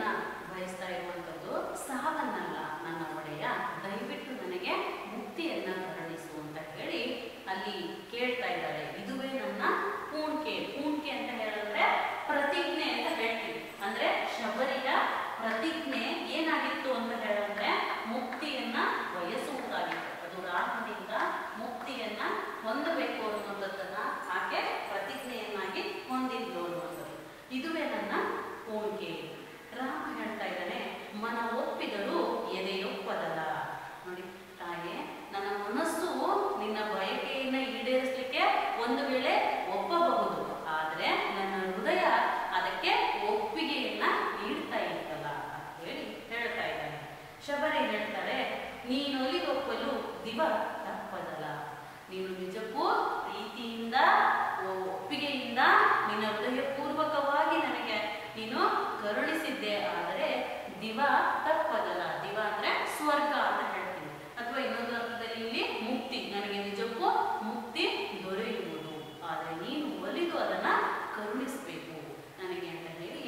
ಮುಕ್ತಿಯನ್ನ ಬಯಸ್ತಾ ಇರುವಂಥದ್ದು ಸಾವನ್ನಲ್ಲ ನನ್ನ ಒಡೆಯ ದಯವಿಟ್ಟು ನನಗೆ ಮುಕ್ತಿಯನ್ನ ಕರುಣಿಸು ಅಂತ ಹೇಳಿ ಅಲ್ಲಿ ಕೇಳ್ತಾ ಇದ್ದಾರೆ ಇದುವೇ ನನ್ನ ಪೂಣ್ಕೆ ಪೂಣ್ಕೆ ಅಂತ ಹೇಳಿದ್ರೆ ಪ್ರತಿಜ್ಞೆ ಅಂತ ಹೇಳ್ತೀವಿ ಅಂದ್ರೆ ಶಬರಿಯ ಪ್ರತಿಜ್ಞೆ ಏನಾಗಿತ್ತು ಅಂತ ಹೇಳಿದ್ರೆ ಮುಕ್ತಿಯನ್ನ ಬಯಸುವುದಾಗಿತ್ತು ಅದು ರಾಮನಿಂದ ಮುಕ್ತಿಯನ್ನ ಹೊಂದಬೇಕು ಅನ್ನುವಂಥದ್ದನ್ನ ಆಕೆ ಪ್ರತಿಜ್ಞೆಯನ್ನಾಗಿ ಹೊಂದಿದ್ಲು ಅನ್ನುವಂಥದ್ದು ಇದುವೇ ನನ್ನ ಪೂಣ್ಕೆ ರಾಮ ಹೇಳ್ತಾ ಇದ್ದಾನೆ ಮನ ಒಪ್ಪಿದರೂ ಎದೆಯೊಪ್ಪದಲ್ಲ ನೋಡಿ ತಾಯೇ ನನ್ನ ಮನಸ್ಸು ನಿನ್ನ ಬಯಕೆಯನ್ನ ಈಡೇರಿಸಲಿಕ್ಕೆ ಒಂದು ವೇಳೆ ಒಪ್ಪಬಹುದು ಆದ್ರೆ ನನ್ನ ಹೃದಯ ಅದಕ್ಕೆ ಒಪ್ಪಿಗೆಯನ್ನ ನೀಡ್ತಾ ಇತ್ತಲ್ಲ ಅಂತ ಹೇಳಿ ಹೇಳ್ತಾ ಇದ್ದಾನೆ ಶಬರಿ ಹೇಳ್ತಾರೆ ನೀನೊಲಿಗೊಪ್ಪಲು ದಿವ ತಪ್ಪದಲ್ಲ ನೀನು ನಿಜಕ್ಕೂ ಪ್ರೀತಿಯಿಂದ ಒಪ್ಪಿಗೆಯಿಂದ ನಿನ್ನ ಹೃದಯಪೂರ್ವಕವಾಗಿ ನನಗೆ ನೀನು ಕರುಣಿಸಿದ್ದೆ ಆದರೆ ದಿವ ತಪ್ಪದಲ್ಲ ದಿವ ಅಂದ್ರೆ ಸ್ವರ್ಗ ಅಂತ ಹೇಳ್ತೀನಿ ಅಥವಾ ಇನ್ನೊಂದು ಅರ್ಥದಲ್ಲಿ ಇಲ್ಲಿ ಮುಕ್ತಿ ನನಗೆ ನಿಜಕ್ಕೂ ಮುಕ್ತಿ ದೊರೆಯುವುದು ಆದರೆ ನೀನು ಒಲಿದು ಅದನ್ನ ಕರುಣಿಸಬೇಕು ನನಗೆ ಅಂತ ಹೇಳಿ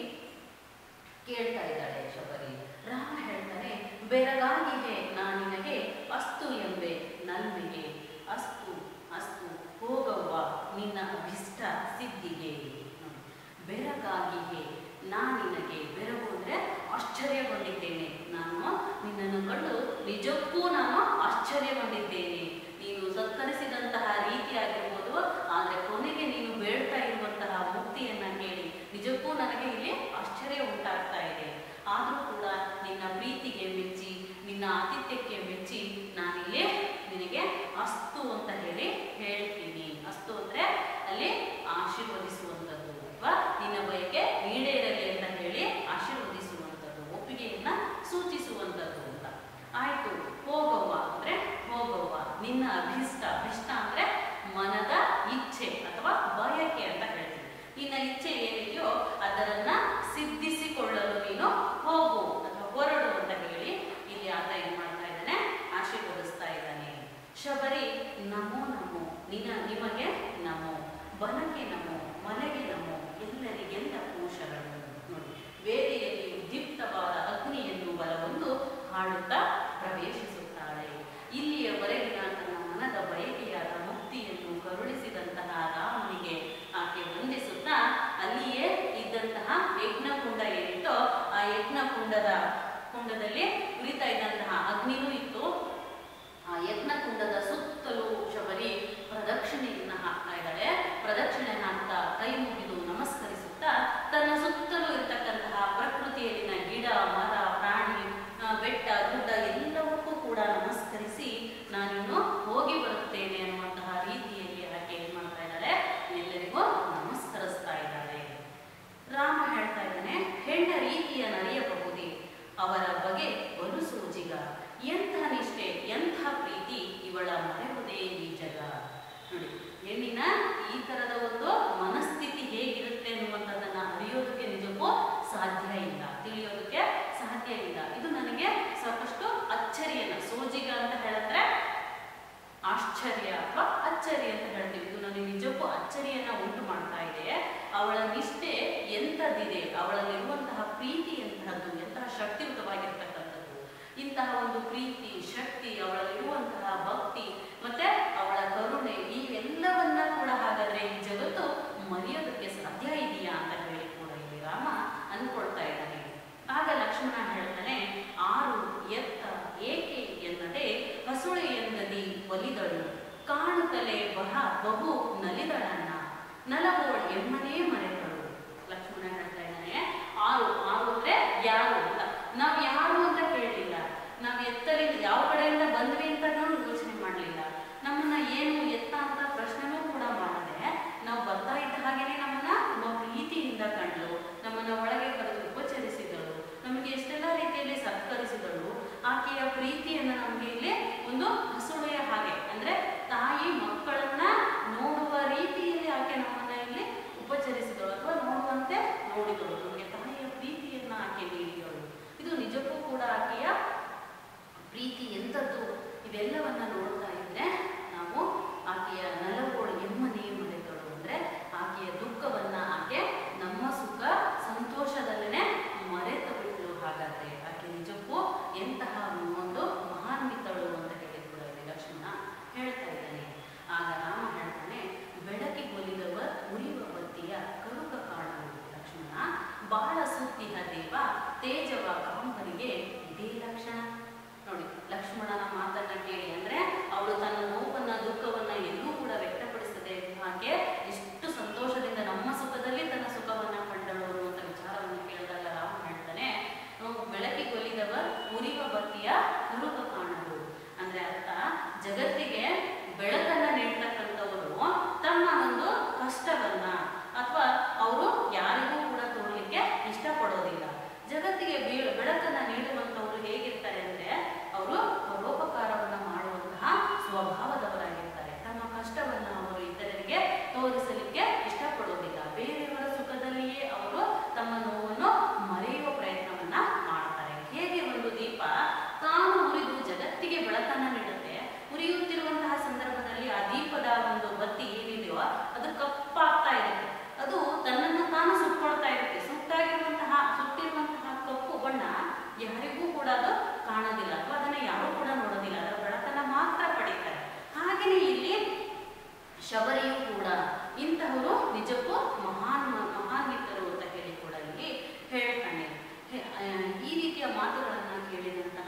ಕೇಳ್ತಾ ಇದ್ದಾಳೆ ಶಬರಿ ರಾಮ ಹೇಳ್ತಾನೆ ಬೆರಗಾಗಿಯೇ ನಾನಿನಗೆ ಅಸ್ತು ಎಂಬೆ ನಲ್ಮೆಗೆ ಅಸ್ತು ಅಸ್ತು ಹೋಗವ್ವ ನಿನ್ನ ಅಭಿಷ್ಟ ಸಿದ್ಧಿಗೆ ನೋಡಿ, ಬೆರಗಾಗಿಯೇ ನಾನಿನಗೆ ಬೆರಗು ಅಂದ್ರೆ ಆಶ್ಚರ್ಯಗೊಂಡಿದ್ದೇನೆ ನಾನು ನಿನ್ನನ್ನು ಕಂಡು ನಿಜಕ್ಕೂ ನಾನು ಆಶ್ಚರ್ಯಗೊಂಡಿದ್ದೇನೆ ನೀನು ಸತ್ಕರಿಸಿದಂತಹ ರೀತಿಯಾಗಿರ್ಬೋದು ಆದರೆ ಕೊನೆಗೆ ನೀನು ಬೇಡ್ತಾ ಇರುವಂತಹ ಮುಕ್ತಿಯನ್ನ ಕೇಳಿ ನಿಜಕ್ಕೂ ನನಗೆ ಇಲ್ಲಿ ಆಶ್ಚರ್ಯ ಉಂಟಾಗ್ತಾ ಇದೆ ಆದರೂ ಕೂಡ ನಿನ್ನ ಪ್ರೀತಿಗೆ ಮೆಚ್ಚಿ ನಿನ್ನ ಆತಿಥ್ಯಕ್ಕೆ ಮೆಚ್ಚಿ ನಾನಿಲ್ಲಿ ನಿನಗೆ ಅಸ್ತು ಅಂತ ಹೇಳಿ ಹೇಳ್ತೀನಿ ಅಸ್ತು ಅಂದ್ರೆ ಅಲ್ಲಿ ಆಶೀರ್ವದಿಸುವಂಥದ್ದು ಅಥವಾ ನಿನ್ನ ಬಯಕೆ ಈಡೇರಲಿ ಅಂತ ಹೇಳಿ ಆಶೀರ್ವದಿಸುವಂಥದ್ದು ಒಪ್ಪಿಗೆಯನ್ನ ಸೂಚಿಸುವಂಥದ್ದು ಅಂತ ಆಯ್ತು ಹೋಗವ್ವ ಅಂದ್ರೆ ಹೋಗವ್ವ ನಿನ್ನ ಅಭಿಷ್ಟ ಅಭಿಷ್ಟ ಅಂದ್ರೆ ಮನದ ಇಚ್ಛೆ ಅಥವಾ ಬಯಕೆ ಅಂತ ಹೇಳ್ತೀವಿ ನಿನ್ನ ಇಚ್ಛೆ ಏನಿದೆಯೋ ಅದರನ್ನ ಸಿದ್ಧಿಸಿಕೊಳ್ಳಲು ನೀನು ಹೋಗು ಅಥವಾ ಹೊರಡು ಅಂತ ಹೇಳಿ ಇಲ್ಲಿ ಆತ ಏನ್ ಮಾಡ್ತಾ ಇದ್ದಾನೆ ಆಶೀರ್ವದಿಸ್ತಾ ಇದ್ದಾನೆ ಶಬರಿ ನಮೋ ನಮೋ ನಿನ ನಿಮಗೆ ನಮೋ ಬನಕ್ಕೆ ನಮೋ ಮನೆಗೆ ನಮೋ ಎಲ್ಲರಿಗೆಲ್ಲ ಕೋಶಗಳು ನೋಡಿ ವೇದಿಯಲ್ಲಿ ಉದ್ದೀಪ್ತವಾದ ಅಗ್ನಿಯನ್ನು ಬಲವೊಂದು ಹಾಡುತ್ತಾ ಪ್ರವೇಶಿಸುತ್ತಾಳೆ ಇಲ್ಲಿಯವರೆಗಿನ ತನ್ನ ಮನದ ಬಯಕೆಯಾದ ಮುಕ್ತಿಯನ್ನು ಕರುಣಿಸಿದಂತಹ ರಾಮನಿಗೆ ಆಕೆ ವಂದಿಸುತ್ತಾ ಅಲ್ಲಿಯೇ ಇದ್ದಂತಹ ಯಜ್ಞಕುಂಡ ಏನಿತ್ತೋ ಆ ಯಜ್ಞಕುಂಡದ ಕುಂಡದಲ್ಲಿ ಉರಿತಾ ಇದ್ದಂತಹ ಅಗ್ನಿಯೂ ಇತ್ತು ಆ ಯಜ್ಞಕುಂಡದ ಸುತ್ತಲೂ ಶಬರಿ ಪ್ರದಕ್ಷಿಣೆಯನ್ನ ಹಾಕ್ತಾ ಇದ್ದಾಳೆ ಪ್ರದಕ್ಷಿಣೆ ಹಾಕ್ತಾ ಕೈ ಮುಗಿದು ನಮಸ್ಕರಿಸುತ್ತಾ ತನ್ನ ಸುತ್ತಲೂ ಇರತಕ್ಕಂತಹ ಪ್ರಕೃತಿಯಲ್ಲಿನ ಗಿಡ ಮರ ಪ್ರಾಣಿ ಆ, ಬೆಟ್ಟ ಗುಡ್ಡ ಎಲ್ಲವಕ್ಕೂ ಕೂಡ ನಮಸ್ಕರಿಸಿ ನಾನಿನ್ನು ಹೋಗಿ ಬರುತ್ತೇನೆ ಅನ್ನುವಂತಹ ರೀತಿಯಲ್ಲಿ ಆಕೆ ಏನ್ ಮಾಡ್ತಾ ಇದ್ದಾಳೆ ಎಲ್ಲರಿಗೂ ನಮಸ್ಕರಿಸ್ತಾ ಇದ್ದಾಳೆ ರಾಮ ಹೇಳ್ತಾ ಇದ್ದಾನೆ ಹೆಣ್ಣ ರೀತಿಯ ನಡೆಯಬಹುದೇ ಅವರ ಬಗೆ ಬಲು ಸೋಜಿಗ ಎಂಥ ನಿಷ್ಠೆ ಎಂಥ ಪ್ರೀತಿ ಇವಳ ಮರೆಯುವುದೇ ಈ ಜಗ ನೋಡಿ ಹೆಣ್ಣಿನ ಈ ತರದ ಒಂದು ಮನಸ್ಥಿತಿ ಹೇಗಿರುತ್ತೆ ಅನ್ನುವಂಥದ್ದನ್ನ ಅರಿಯೋದಕ್ಕೆ ನಿಜಕ್ಕೂ ಸಾಧ್ಯ ಇಲ್ಲ ತಿಳಿಯೋದಕ್ಕೆ ಸಾಧ್ಯ ಇಲ್ಲ ಇದು ನನಗೆ ಸಾಕಷ್ಟು ಅಚ್ಚರಿಯನ್ನ ಸೋಜಿಗ ಅಂತ ಹೇಳಿದ್ರೆ ಆಶ್ಚರ್ಯ ಅಥವಾ ಅಚ್ಚರಿ ಅಂತ ಹೇಳ್ತೀವಿ ಇದು ನನಗೆ ನಿಜಕ್ಕೂ ಅಚ್ಚರಿಯನ್ನ ಉಂಟು ಮಾಡ್ತಾ ಇದೆ ಅವಳ ನಿಷ್ಠೆ ಎಂಥದ್ದಿದೆ ಅವಳಲ್ಲಿರುವಂತಹ ಪ್ರೀತಿ ಎಂತಹದ್ದು ಎಂತಹ ಶಕ್ತಿಯುತವಾಗಿರ್ತಕ್ಕಂಥದ್ದು ಇಂತಹ ಒಂದು ಪ್ರೀತಿ ಶಕ್ತಿ ಅವಳಲ್ಲಿರುವಂತಹ ಭಕ್ತಿ ಮತ್ತೆ ಅವಳ ಕರುಣೆ ಇವೆಲ್ಲವನ್ನ ಕೂಡ ಹಾಗಾದ್ರೆ ಈ ಜಗತ್ತು ಮರೆಯೋದಕ್ಕೆ ಸಾಧ್ಯ ಇದೆಯಾ ಅಂತ ಹೇಳಿ ಕೂಡ ಇಲ್ಲಿ ರಾಮ ಅನ್ಕೊಳ್ತಾ ಇದ್ದಾನೆ ಆಗ ಲಕ್ಷ್ಮಣ ಹೇಳ್ತಾನೆ ಆರು ಎತ್ತ ಏಕೆ ಎನ್ನದೆ ಹಸುಳೆ ಎಂದದಿ ಒಲಿದಳು ಕಾಣುತ್ತಲೇ ಬಹ ಬಹು ನಲಿದಳಣ್ಣ ನಲವೋಳ್ ಎಮ್ಮನೇ ಮರೆತಳು ಲಕ್ಷ್ಮಣ ಹೇಳ್ತಾ ಇದ್ದಾನೆ ಆರು ಆರು ಅಂದ್ರೆ ಯಾರು ಅಂತ ನಾವ್ ಯಾರು ಅಂತ ಕೇಳಲಿಲ್ಲ ನಾವ್ ಎತ್ತರಿಂದ ಯಾವ ಕಡೆಯಿಂದ ಬಂದ್ವಿ ಅಂತ ನಾವು ಯೋಚನೆ ಮಾಡಲಿಲ್ಲ ನಮ್ಮನ್ನ ಏನು ಎತ್ತ ಅಂತ ಪ್ರಶ್ನೆನೂ ಕೂಡ ಮಾಡದೆ ನಾವು ಬರ್ತಾ ಇದ್ದ ಹಾಗೇನೆ ನಮ್ಮನ್ನ ತುಂಬ ಪ್ರೀತಿಯಿಂದ ಕಂಡ್ಲು ನಮ್ಮನ್ನ ಒಳಗೆ ಕರೆದು ಉಪಚರಿಸಿದಳು ನಮಗೆ ಎಷ್ಟೆಲ್ಲ ರೀತಿಯಲ್ಲಿ ಸತ್ಕರಿಸಿದಳು ಆಕೆಯ ಪ್ರೀತಿಯನ್ನ ನಮಗೆ ಇಲ್ಲಿ ಒಂದು ಹಸುಳೆಯ ಹಾಗೆ ಅಂದ್ರೆ ತಾಯಿ ಮಕ್ಕಳನ್ನ ನೋಡುವ ರೀತಿಯಲ್ಲಿ ಆಕೆ ನಮ್ಮನ್ನ ಇಲ್ಲಿ ಉಪಚರಿಸಿದಳು ಅಲ್ವಾ ತೇಜವ ಕಾಂಬರಿಗೆ ಇದೇ ಲಕ್ಷಣ ನೋಡಿ ಲಕ್ಷ್ಮಣನ ಮಾತನ್ನ ಕೇಳಿ ಅಂದ್ರೆ ಅವಳು ತನ್ನ ನೋವನ್ನ ದುಃಖವನ್ನ ಎಲ್ಲೂ ಕೂಡ ವ್ಯಕ್ತಪಡಿಸದೆ ಹಾಗೆ ಎಷ್ಟು ಸಂತೋಷದಿಂದ ನಮ್ಮ ಸುಖದಲ್ಲಿ ತನ್ನ ಸುಖವನ್ನ ಕಂಡಳು ಅನ್ನುವಂಥ ವಿಚಾರವನ್ನು ಕೇಳಿದಾಗ ರಾಮ ಹೇಳ್ತಾನೆ ನಾವು ಬೆಳಕಿಗೊಲಿದವ ಉರಿವ ಬತ್ತಿಯ ಕುರುಕ ಕಾಣಲು ಅಂದ್ರೆ ಅರ್ಥ ಜಗತ್ತಿಗೆ ಬೆಳಕನ್ನ ನೀಡ್ತಕ್ಕಂಥವರು ತಮ್ಮ ಒಂದು ಕಷ್ಟವನ್ನ ಅಥವಾ ಅವರು ಯಾರಿಗೂ ಕೂಡ ತೋರ್ಲಿಕ್ಕೆ ಇಷ್ಟಪಡೋದಿಲ್ಲ ಜಗತ್ತಿಗೆ ಬೀಳ್ ಬೆಳಕನ್ನ ನೀಡುವಂತವರು ಹೇಗಿರ್ತಾರೆ ಅಂದ್ರೆ ಅವರು ಪರೋಪಕಾರವನ್ನ ಮಾಡುವಂತಹ ಸ್ವಭಾವದವರಾಗಿರ್ತಾರೆ ತಮ್ಮ ಕಷ್ಟವನ್ನ ಅವರು ಇತರರಿಗೆ ತೋರಿಸಲಿಕ್ಕೆ ಇಷ್ಟಪಡೋದಿಲ್ಲ ಬೇರೆಯವರ ಸುಖದಲ್ಲಿಯೇ ಅವರು ತಮ್ಮ ನೋವನ್ನು ಮರೆಯುವ ಪ್ರಯತ್ನವನ್ನ ಮಾಡ್ತಾರೆ ಹೇಗೆ ಒಂದು ದೀಪ ತಾನು ಉರಿದು ಜಗತ್ತಿಗೆ ಬೆಳಕನ್ನ ನೀಡುತ್ತೆ ಉರಿಯುತ್ತಿರುವಂತಹ ಸಂದರ್ಭದಲ್ಲಿ ಆ ದೀಪದ ಒಂದು ಬತ್ತಿ ಏನಿದೆಯೋ ಅದು ಕಪ್ಪಾಗ್ತಾ ಇರುತ್ತೆ ಅದು ತನ್ನನ್ನು ತಾನು ಸುಟ್ಕೊಳ್ತಾ ಇರುತ್ತೆ ಸುಟ್ಟಾಗಿರುವಂತಹ ಸುಟ್ಟಿರುವಂತಹ ಕಪ್ಪು ಬಣ್ಣ ಯಾರಿಗೂ ಕೂಡ ಅದು ಕಾಣೋದಿಲ್ಲ ಅಥವಾ ಅದನ್ನ ಯಾರು ಕೂಡ ನೋಡೋದಿಲ್ಲ ಅದರ ಬೆಳಕನ್ನ ಮಾತ್ರ ಪಡೀತಾರೆ ಹಾಗೆಯೇ ಇಲ್ಲಿ ಶಬರಿಯು ಕೂಡ ಇಂತಹವರು ನಿಜಕ್ಕೂ ಮಹಾನ್ ಮಹಾನ್ವಿತರು ಅಂತ ಹೇಳಿ ಕೂಡ ಇಲ್ಲಿ ಹೇಳ್ತಾನೆ ಹೆ- ಆ, ಈ ರೀತಿಯ ಮಾತುಗಳನ್ನ ಕೇಳಿದಂತಹ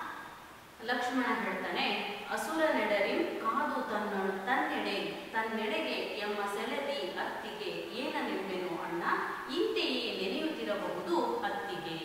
ಲಕ್ಷ್ಮಣ ಹೇಳ್ತಾನೆ ಅಸುರ ನೆಡರಿ ಕಾದು ತನ್ನ ತನ್ನೆಡೆ ತನ್ನೆಡೆಗೆ ಎಂಬ ಸೆಳೆದಿ ಅತ್ತಿಗೆ ಏನ ನಿಂಬೆನು ಅಣ್ಣ ಇಂತೆಯೇ ನೆನೆಯುತ್ತಿರಬಹುದು ಅತ್ತಿಗೆ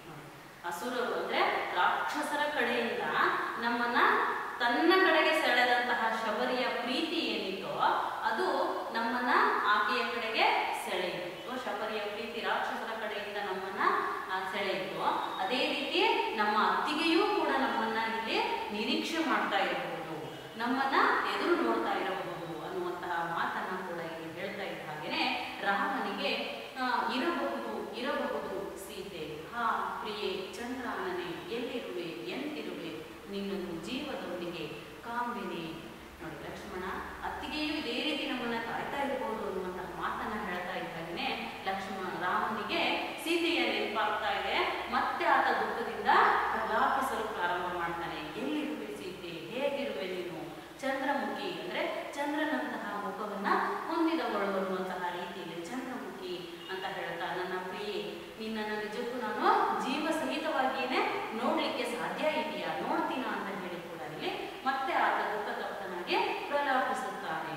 ಅಸುರರು ಅಂದ್ರೆ ರಾಕ್ಷಸರ ಕಡೆಯಿಂದ ನಮ್ಮನ್ನ ತನ್ನ ಕಡೆಗೆ ಸೆಳೆದಂತಹ ಶಬರಿಯ ಪ್ರೀತಿ ಏನಿತ್ತೋ ಅದು ನಮ್ಮನ್ನ ಆಕೆಯ ಕಡೆಗೆ ಸೆಳೆಯಿತು ಶಬರಿಯ ಪ್ರೀತಿ ರಾಕ್ಷಸರ ಕಡೆಯಿಂದ ನಮ್ಮನ್ನ ಆ, ಸೆಳೆಯಿತು ಅದೇ ರೀತಿ ನಮ್ಮ ಅತ್ತಿಗೆಯೂ ಕೂಡ ನಮ್ಮನ್ನ ಇಲ್ಲಿ ನಿರೀಕ್ಷೆ ಮಾಡ್ತಾ ಇರಬಹುದು ನಮ್ಮನ್ನ ಎದುರು ನೋಡ್ತಾ ಇರಬಹುದು ಅನ್ನುವಂತಹ ಮಾತನ್ನ ಕೂಡ ಇಲ್ಲಿ ಹೇಳ್ತಾ ಇದ್ದ ಹಾಗೇನೆ ರಾಮನಿಗೆ ಆ, ಇರಬಹುದು ಇರಬಹುದು ಸೀತೆ ಹಾ ಪ್ರಿಯೆ ಚಂದ್ರಾನನೆ ಎಲ್ಲಿರುವೆ ಎಂತಿರುವೆ ನಿನ್ನನ್ನು ಜೀವದೊಂದಿಗೆ ಕಾಂಬಿನಿ ನೋಡಿ ಲಕ್ಷ್ಮಣ ಅತ್ತಿಗೆಯೂ ಇದೇ ರೀತಿ ನಮ್ಮನ್ನ ಕಾಯ್ತಾ ಇರಬಹುದು ಅನ್ನುವಂತಹ ಮಾತನ್ನ ಹೇಳ್ತಾ ಇದ್ದಾಗನೆ ಲಕ್ಷ್ಮಣ ರಾಮನಿಗೆ ಸೀತೆಯ ನೆನಪಾಗ್ತಾ ಇದೆ ಮತ್ತೆ ಆತ ದುಃಖದಿಂದ ಪ್ರಲಾಪಿಸಲು ಪ್ರಾರಂಭ ಮಾಡ್ತಾನೆ ಎಲ್ಲಿರುವೆ ಸೀತೆ ಹೇಗಿರುವೆ ನೀನು ಚಂದ್ರಮುಖಿ ಅಂದ್ರೆ ಚಂದ್ರನಂತಹ ಮುಖವನ್ನ ಹೊಂದಿದವಳು ಅನ್ನುವಂತಹ ರೀತಿಯಲ್ಲಿ ಚಂದ್ರಮುಖಿ ಅಂತ ಹೇಳ್ತಾ ನನ್ನ ಪ್ರಿಯೆ ನಿನ್ನನ್ನು ನಿಜಕ್ಕೂ ನಾನು ಜೀವ ಸಹಿತವಾಗಿಯೇ ನೋಡ್ಲಿಕ್ಕೆ ಸಾಧ್ಯ ಇದೆಯಾ ನೋಡ್ತೀನಾ ಅಂತ ಹೇಳಿ ಕೂಡ ಇಲ್ಲಿ ಮತ್ತೆ ಆತ ದುಃಖ ತಪ್ತನಾಗಿ ಪ್ರಲಾಪಿಸುತ್ತಾನೆ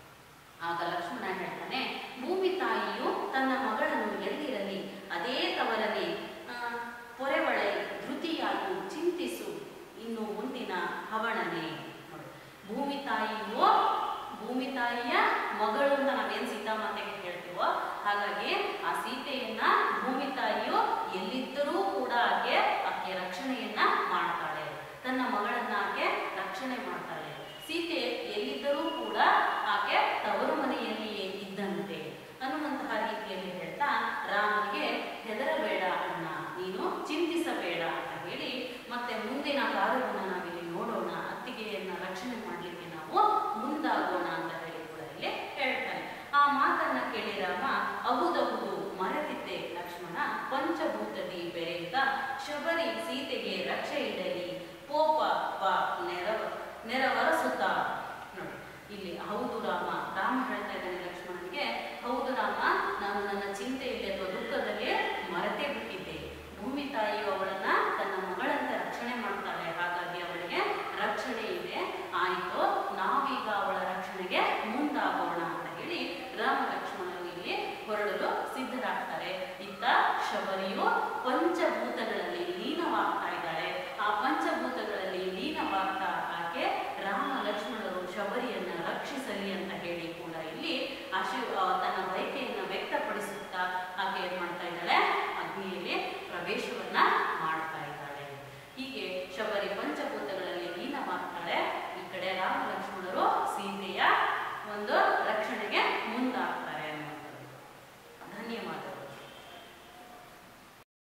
ಆಗ ಲಕ್ಷ್ಮಣ ಹೇಳ್ತಾನೆ ಭೂಮಿ ತಾಯಿಯು ತನ್ನ ಮಗಳನ್ನು ಎಲ್ಲಿರಲಿ ಅದೇ ತವರನೆ ಆ, ಪೊರೆವಳೆ ಧೃತಿಯಾಗು ಚಿಂತಿಸು ಇನ್ನು ಮುಂದಿನ ಹವಣನೆ ನೋಡಿ, ಭೂಮಿ ತಾಯಿಯು ಭೂಮಿ ತಾಯಿಯ ಮಗಳು ಅಂತ ನಾವೇನ್ ಸೀತಾಮಾತೆಗೆ ಹೇಳ್ತೀವೋ ಹಾಗಾಗಿ ಆ ಸೀತೆಯನ್ನ ಭೂಮಿ ತಾಯಿಯು ಎಲ್ಲಿದ್ದರೂ ಕೂಡ ಆಕೆ ಆಕೆ ರಕ್ಷಣೆಯನ್ನ ಮಾಡ್ತಾಳೆ ತನ್ನ ಮಗಳನ್ನ ಆಕೆ ರಕ್ಷಣೆ ಮಾಡ್ತಾಳೆ ಸೀತೆ ಎಲ್ಲಿದ್ದರೂ ಕೂಡ ಆಕೆ ತವರು ಮನೆಯಲ್ಲಿಯೇ ಇದ್ದಂತೆ ಅನ್ನುವಂತಹ ರೀತಿಯಲ್ಲಿ ಹೇಳ್ತಾ ರಾಮನಿಗೆ ಹೆದರಬೇಡ ಅಣ್ಣ ನೀನು ಚಿಂತಿಸಬೇಡ ಅಂತ ಹೇಳಿ ಮತ್ತೆ ಮುಂದಿನ ಕಾರ್ಯವನ್ನು ನಾವಿಲ್ಲಿ ನೋಡೋಣ ಅತ್ತಿಗೆಯನ್ನ ರಕ್ಷಣೆ ಮಾಡಲಿಕ್ಕೆ ನಾವು ಮುಂದಾಗೋಣ ಅಂತ ಹೇಳಿ ಕೂಡ ಇಲ್ಲಿ ಹೇಳ್ತಾನೆ ಆ ಮಾತನ್ನ ಕೇಳಿ ರಾಮ ಅಹುದಹುದು ಮರೆತಿದ್ದೆ ಲಕ್ಷ್ಮಣ ಪಂಚಭೂತದಿ ಬೆರೆಯುತ್ತ ಶಬರಿ ಸೀತೆಗೆ ರಕ್ಷೆ ಇಡಲಿ ಪೋಪ ಬಾ ನೆರವ ನೆರವರಸುತ್ತ ನೋಡಿ ಇಲ್ಲಿ ಹೌದು ರಾಮ ರಾಮ ಹೇಳ್ತಾ ಇದ್ದಾನೆ ಲಕ್ಷ್ಮಣನಿಗೆ ಹೌದು ರಾಮ ನಾನು ನನ್ನ ಚಿಂತೆಯಲ್ಲಿ ಅಥವಾ